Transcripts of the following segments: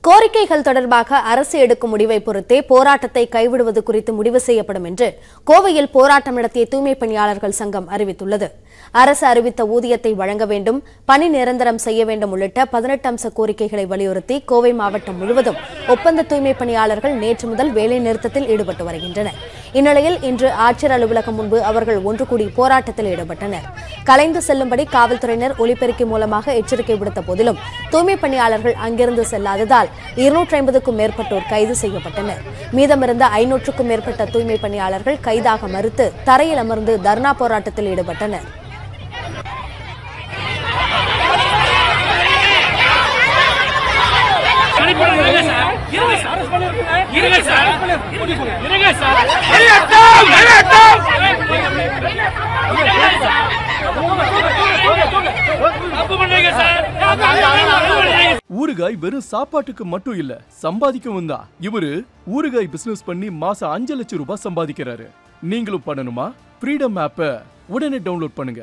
கோரிக்கைகள் தொடர்பாக அரசு எடுக்கும் முடிவை பொறுத்தே போராட்டத்தை கைவிடுவது குறித்து முடிவு செய்யப்படும் என்று கோவையில் போராட்டம் நடத்திய தூய்மை பணியாளர்கள் சங்கம் அறிவித்துள்ளது அரசு அறிவித்த ஊதியத்தை வழங்க வேண்டும் பணி நிரந்தரம் செய்ய வேண்டும் உள்ளிட்ட பதினெட்டு அம்ச கோரிக்கைகளை வலியுறுத்தி கோவை மாவட்டம் முழுவதும் ஒப்பந்த தூய்மை பணியாளர்கள் நேற்று முதல் வேலை நிறுத்தத்தில் ஈடுபட்டு வருகின்றனர் இந்நிலையில் இன்று ஆட்சியர் அலுவலகம் முன்பு அவர்கள் ஒன்று கூடி போராட்டத்தில் ஈடுபட்டனர் கலைந்து செல்லும்படி காவல்துறையினர் ஒலிபெருக்கி மூலமாக எச்சரிக்கை விடுத்த போதிலும் தூய்மை பணியாளர்கள் அங்கிருந்து செல்லாததால் இருநூற்றி ஐம்பதுக்கும் மேற்பட்டோர் கைது செய்யப்பட்டனர் மீதமிருந்த ஐநூற்றுக்கும் மேற்பட்ட தூய்மை பணியாளர்கள் கைதாக மறுத்து தரையில் அமர்ந்து தர்ணா போராட்டத்தில் ஈடுபட்டனர் இருங்க சார் இருங்க சார் இருங்க சார் இருங்க சார் வெளியேட்டம் வெளியேட்டம் தப்பு பண்றீங்க சார் ஊறுகாய் வெறும் சாப்பாட்டுக்கு மட்டும் இல்ல சம்பாதிக்கவும் தான் இவரு ஊறுகாய் பிசினஸ் பண்ணி மாசம் அஞ்சு லட்சம் ரூபாய் சம்பாதிக்கிறாரு நீங்களும் பண்ணணுமா ஃப்ரீடம் ஆப்பை உடனே டவுன்லோட் பண்ணுங்க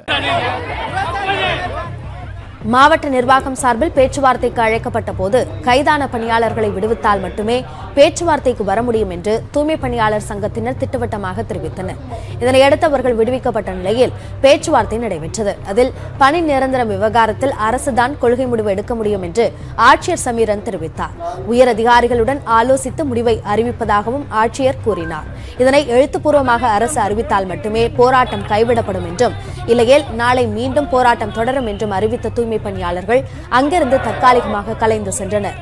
மாவட்ட நிர்வாகம் சார்பில் பேச்சுவார்த்தைக்கு அழைக்கப்பட்ட போது கைதான பணியாளர்களை விடுவித்தால் மட்டுமே பேச்சுவார்த்தைக்கு வர முடியும் என்று தூய்மை பணியாளர் சங்கத்தினர் திட்டவட்டமாக தெரிவித்தனர் இதனையடுத்து அவர்கள் விடுவிக்கப்பட்ட நிலையில் பேச்சுவார்த்தை நடைபெற்றது அதில் பணி நிரந்தரம் விவகாரத்தில் அரசுதான் கொள்கை முடிவு எடுக்க முடியும் என்று ஆட்சியர் சமீரன் தெரிவித்தார் உயர் அதிகாரிகளுடன் ஆலோசித்து முடிவை அறிவிப்பதாகவும் ஆட்சியர் கூறினார் இதனை எழுத்துப்பூர்வமாக அரசு அறிவித்தால் மட்டுமே போராட்டம் கைவிடப்படும் என்றும் இல்லையேல் நாளை மீண்டும் போராட்டம் தொடரும் என்றும் அறிவித்த தூய்மை பணியாளர்கள் அங்கிருந்து தற்காலிகமாக கலைந்து சென்றனர்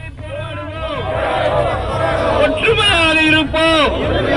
ஒற்றுமையாக இருப்போம்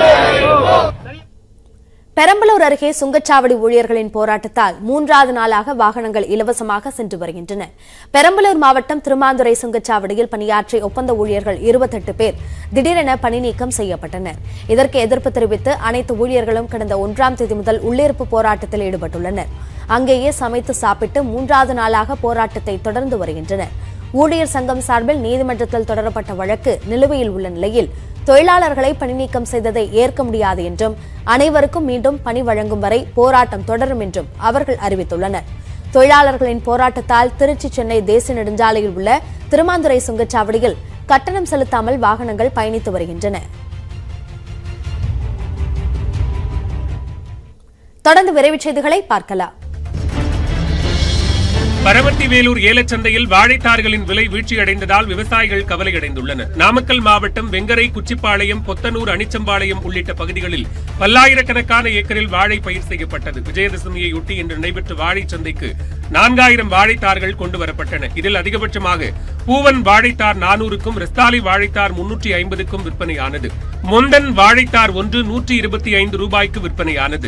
பெரம்பலூர் அருகே சுங்கச்சாவடி ஊழியர்களின் போராட்டத்தால் மூன்றாவது நாளாக வாகனங்கள் இலவசமாக சென்று வருகின்றன பெரம்பலூர் மாவட்டம் திருமாந்துறை சுங்கச்சாவடியில் பணியாற்றிய ஒப்பந்த ஊழியர்கள் இருபத்தெட்டு பேர் திடீரென பணி நீக்கம் செய்யப்பட்டனர் இதற்கு எதிர்ப்பு தெரிவித்து அனைத்து ஊழியர்களும் கடந்த ஒன்றாம் தேதி முதல் உள்ளிருப்பு போராட்டத்தில் ஈடுபட்டுள்ளனர் அங்கேயே சமைத்து சாப்பிட்டு மூன்றாவது நாளாக போராட்டத்தை தொடர்ந்து வருகின்றனர் ஊழியர் சங்கம் சார்பில் நீதிமன்றத்தில் தொடரப்பட்ட வழக்கு நிலுவையில் உள்ள நிலையில் தொழிலாளர்களை பணிநீக்கம் செய்ததை ஏற்க முடியாது என்றும் அனைவருக்கும் மீண்டும் பணி வழங்கும் வரை போராட்டம் தொடரும் என்றும் அவர்கள் அறிவித்துள்ளனர் தொழிலாளர்களின் போராட்டத்தால் திருச்சி சென்னை தேசிய நெடுஞ்சாலையில் உள்ள திருமாந்துறை சுங்கச்சாவடியில் கட்டணம் செலுத்தாமல் வாகனங்கள் பயணித்து வருகின்றன தொடர்ந்து விரைவுச் செய்திகளை பார்க்கலாம் பரமத்தி வேலூர் ஏலச்சந்தையில் வாழைத்தார்களின் விலை வீழ்ச்சியடைந்ததால் விவசாயிகள் கவலையடைந்துள்ளனர் நாமக்கல் மாவட்டம் வெங்கரை குச்சிப்பாளையம் பொத்தனூர் அனிச்சம்பாளையம் உள்ளிட்ட பகுதிகளில் பல்லாயிரக்கணக்கான ஏக்கரில் வாழை பயிர் செய்யப்பட்டது விஜயதசமியையொட்டி இன்று நடைபெற்ற வாழைச்சந்தைக்கு நான்காயிரம் வாழைத்தார்கள் கொண்டு வரப்பட்டன இதில் அதிகபட்சமாக பூவன் வாழைத்தார் நானூறுக்கும் ரெஸ்தாலி வாழைத்தார் முன்னூற்றி ஐம்பதுக்கும் விற்பனையானது முந்தன் வாழைத்தார் ஒன்று நூற்றி இருபத்தி ஐந்து ரூபாய்க்கு விற்பனையானது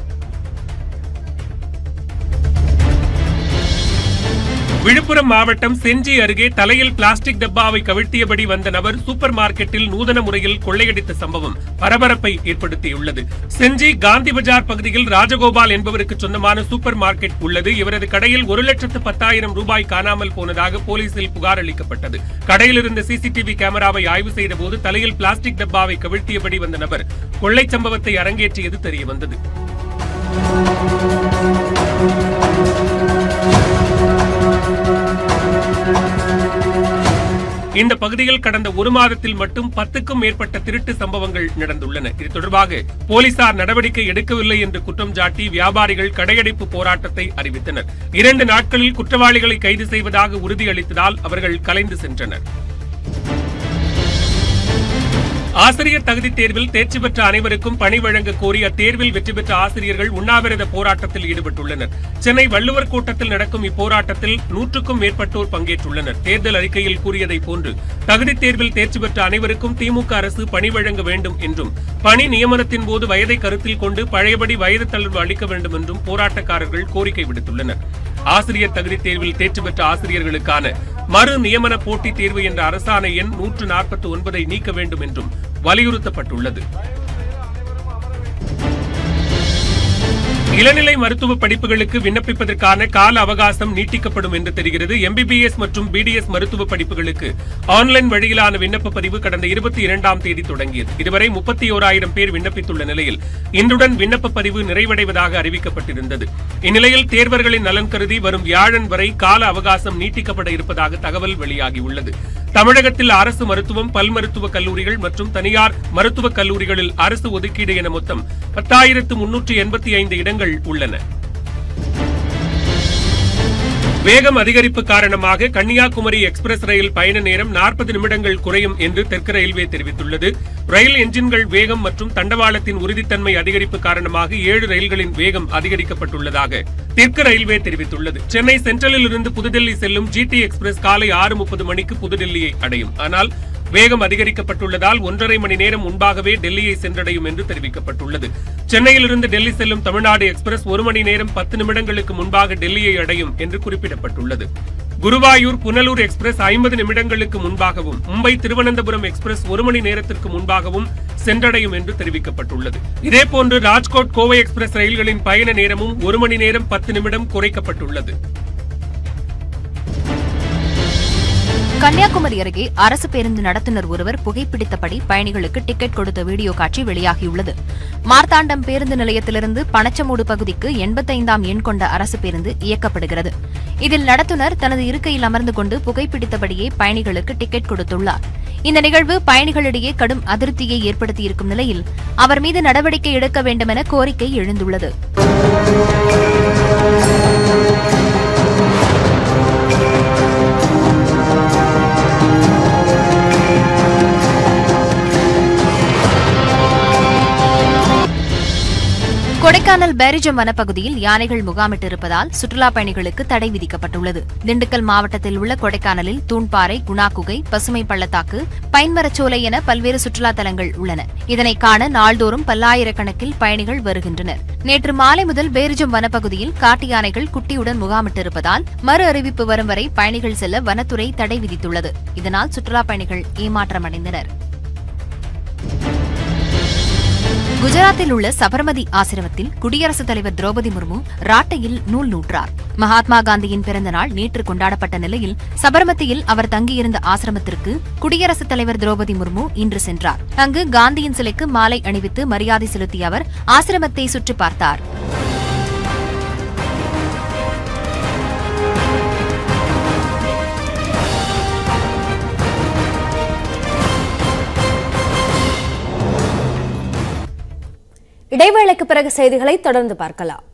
விழுப்புரம் மாவட்டம் செஞ்சி அருகே தலையில் பிளாஸ்டிக் டப்பாவை கவிழ்த்தியபடி வந்த நபர் சூப்பர் மார்க்கெட்டில் நூதன முறையில் கொள்ளையடித்த சம்பவம் பரபரப்பை ஏற்படுத்தியுள்ளது செஞ்சி காந்தி பஜார் பகுதியில் ராஜகோபால் என்பவருக்கு சொந்தமான சூப்பர் மார்க்கெட் உள்ளது இவரது கடையில் ஒரு லட்சத்து பத்தாயிரம் ரூபாய் காணாமல் போனதாக போலீசில் புகார் அளிக்கப்பட்டது கடையில் இருந்த சிசிடிவி கேமராவை ஆய்வு செய்தபோது தலையில் பிளாஸ்டிக் டப்பாவை கவிழ்த்தியபடி வந்த நபர் கொள்ளை சம்பவத்தை அரங்கேற்றியது தெரியவந்தது இந்த பகுதியில் கடந்த ஒரு மாதத்தில் மட்டும் பத்துக்கும் மேற்பட்ட திருட்டு சம்பவங்கள் நடந்துள்ளன இது தொடர்பாக போலீசார் நடவடிக்கை எடுக்கவில்லை என்று குற்றம் சாட்டி வியாபாரிகள் கடையடைப்பு போராட்டத்தை அறிவித்தனர் இரண்டு நாட்களில் குற்றவாளிகளை கைது செய்வதாக உறுதியளித்ததால் அவர்கள் கலைந்து சென்றனர் ஆசிரியர் தகுதித் தேர்வில் தேர்ச்சி பெற்ற அனைவருக்கும் பணி வழங்க கோரி அத்தேர்வில் வெற்றி பெற்ற ஆசிரியர்கள் உண்ணாவிரத போராட்டத்தில் ஈடுபட்டுள்ளனர் சென்னை வள்ளுவர் கோட்டத்தில் நடக்கும் இப்போராட்டத்தில் நூற்றுக்கும் மேற்பட்டோர் பங்கேற்றுள்ளனர் தேர்தல் அறிக்கையில் கூறியதைப் போன்று தகுதித் தேர்வில் தேர்ச்சி பெற்ற அனைவருக்கும் திமுக அரசு பணி வழங்க வேண்டும் என்றும் பணி நியமனத்தின் போது வயதை கருத்தில் கொண்டு பழையபடி வயது தளர்வு அளிக்க வேண்டும் என்றும் போராட்டக்காரர்கள் கோரிக்கை விடுத்துள்ளனர் ஆசிரியர் தகுதித் தேர்வில் தேர்ச்சி பெற்ற ஆசிரியர்களுக்கான மறு நியமன போட்டித் தேர்வு என்ற அரசாணை எண் நூற்று நாற்பத்தி ஒன்பதை நீக்க வேண்டும் என்றும் வலியுறுத்தப்பட்டுள்ளது இளநிலை மருத்துவ படிப்புகளுக்கு விண்ணப்பிப்பதற்கான கால அவகாசம் நீட்டிக்கப்படும் என்று தெரிகிறது எம்பிபிஎஸ் மற்றும் பிடிஎஸ் மருத்துவ படிப்புகளுக்கு ஆன்லைன் வழியிலான விண்ணப்ப பதிவு கடந்த இருபத்தி இரண்டாம் தேதி தொடங்கியது இதுவரை முப்பத்தி ஓராயிரம் பேர் விண்ணப்பித்துள்ள நிலையில் இன்றுடன் விண்ணப்ப பதிவு நிறைவடைவதாக அறிவிக்கப்பட்டிருந்தது இந்நிலையில் தேர்வர்களின் நலன் கருதி வரும் வியாழன் வரை கால அவகாசம் நீட்டிக்கப்பட இருப்பதாக தகவல் வெளியாகியுள்ளது தமிழகத்தில் அரசு மருத்துவம் பல் மருத்துவக் கல்லூரிகள் மற்றும் தனியார் மருத்துவக் கல்லூரிகளில் அரசு ஒதுக்கீடு என மொத்தம் பத்தாயிரத்து முன்னூற்று எண்பத்தி ஐந்து இடங்கள் உள்ளன வேகம் அதிகரிப்பு காரணமாக கன்னியாகுமரி எக்ஸ்பிரஸ் ரயில் பயண நேரம் நாற்பது நிமிடங்கள் குறையும் என்று தெற்கு ரயில்வே தெரிவித்துள்ளது ரயில் என்ஜின்கள் வேகம் மற்றும் தண்டவாளத்தின் உறுதித்தன்மை அதிகரிப்பு காரணமாக ஏழு ரயில்களின் வேகம் அதிகரிக்கப்பட்டுள்ளதாக தெற்கு ரயில்வே தெரிவித்துள்ளது சென்னை சென்ட்ரலில் இருந்து புதுடெல்லி செல்லும் ஜிடி எக்ஸ்பிரஸ் காலை ஆறு முப்பது மணிக்கு புதுடெல்லியை அடையும் ஆனால் வேகம் அதிகரிக்கப்பட்டுள்ளதால் ஒன்றரை மணி நேரம் முன்பாகவே டெல்லியை சென்றடையும் என்று தெரிவிக்கப்பட்டுள்ளது சென்னையிலிருந்து டெல்லி செல்லும் தமிழ்நாடு எக்ஸ்பிரஸ் ஒரு மணி நேரம் பத்து நிமிடங்களுக்கு முன்பாக டெல்லியை அடையும் என்று குறிப்பிடப்பட்டுள்ளது குருவாயூர் புனலூர் எக்ஸ்பிரஸ் ஐம்பது நிமிடங்களுக்கு முன்பாகவும் மும்பை திருவனந்தபுரம் எக்ஸ்பிரஸ் ஒரு மணி நேரத்திற்கு முன்பாகவும் சென்றடையும் என்று தெரிவிக்கப்பட்டுள்ளது இதேபோன்று ராஜ்கோட் கோவை எக்ஸ்பிரஸ் ரயில்களின் பயண நேரமும் ஒரு மணி நேரம் பத்து நிமிடம் குறைக்கப்பட்டுள்ளது கன்னியாகுமரி அருகே அரசு பேருந்து நடத்துனர் ஒருவர் புகைப்பிடித்தபடி பயணிகளுக்கு டிக்கெட் கொடுத்த வீடியோ காட்சி வெளியாகியுள்ளது மார்த்தாண்டம் பேருந்து நிலையத்திலிருந்து பனச்சமூடு பகுதிக்கு எண்பத்தைந்தாம் எண் கொண்ட அரசு பேருந்து இயக்கப்படுகிறது இதில் நடத்துனர் தனது இருக்கையில் அமர்ந்து கொண்டு புகைப்பிடித்தபடியே பயணிகளுக்கு டிக்கெட் கொடுத்துள்ளார் இந்த நிகழ்வு பயணிகளிடையே கடும் அதிருப்தியை ஏற்படுத்தியிருக்கும் நிலையில் அவர் மீது நடவடிக்கை எடுக்க வேண்டுமென கோரிக்கை எழுந்துள்ளது கொடைக்கானல் பேரிஜம் வனப்பகுதியில் யானைகள் முகாமிட்டிருப்பதால் சுற்றுலாப் பயணிகளுக்கு தடை விதிக்கப்பட்டுள்ளது திண்டுக்கல் மாவட்டத்தில் உள்ள கொடைக்கானலில் தூண்பாறை குணா குகை பசுமை பள்ளத்தாக்கு பைன்மரச்சோலை என பல்வேறு சுற்றுலா தலங்கள் உள்ளன இதனை காண நாள்தோறும் பல்லாயிரக்கணக்கில் பயணிகள் வருகின்றனர் நேற்று மாலை முதல் பேரிஜம் வனப்பகுதியில் காட்டு யானைகள் குட்டியுடன் முகாமிட்டிருப்பதால் மறு அறிவிப்பு வரும் வரை பயணிகள் செல்ல வனத்துறை தடை விதித்துள்ளது இதனால் சுற்றுலாப் பயணிகள் ஏமாற்றமடைந்தனர் குஜராத்தில் உள்ள சபர்மதி ஆசிரமத்தில் குடியரசுத் தலைவர் திரௌபதி முர்மு ராட்டையில் நூல் நூற்றார் மகாத்மா காந்தியின் பிறந்த நாள் நேற்று கொண்டாடப்பட்ட நிலையில் சபர்மதியில் அவர் தங்கியிருந்த ஆசிரமத்திற்கு குடியரசுத் தலைவர் திரௌபதி முர்மு இன்று சென்றார் அங்கு காந்தியின் சிலைக்கு மாலை அணிவித்து மரியாதை செலுத்திய அவர் ஆசிரமத்தை சுற்றி பார்த்தார் இடைவேளைக்கு பிறகு செய்திகளை தொடர்ந்து பார்க்கலாம்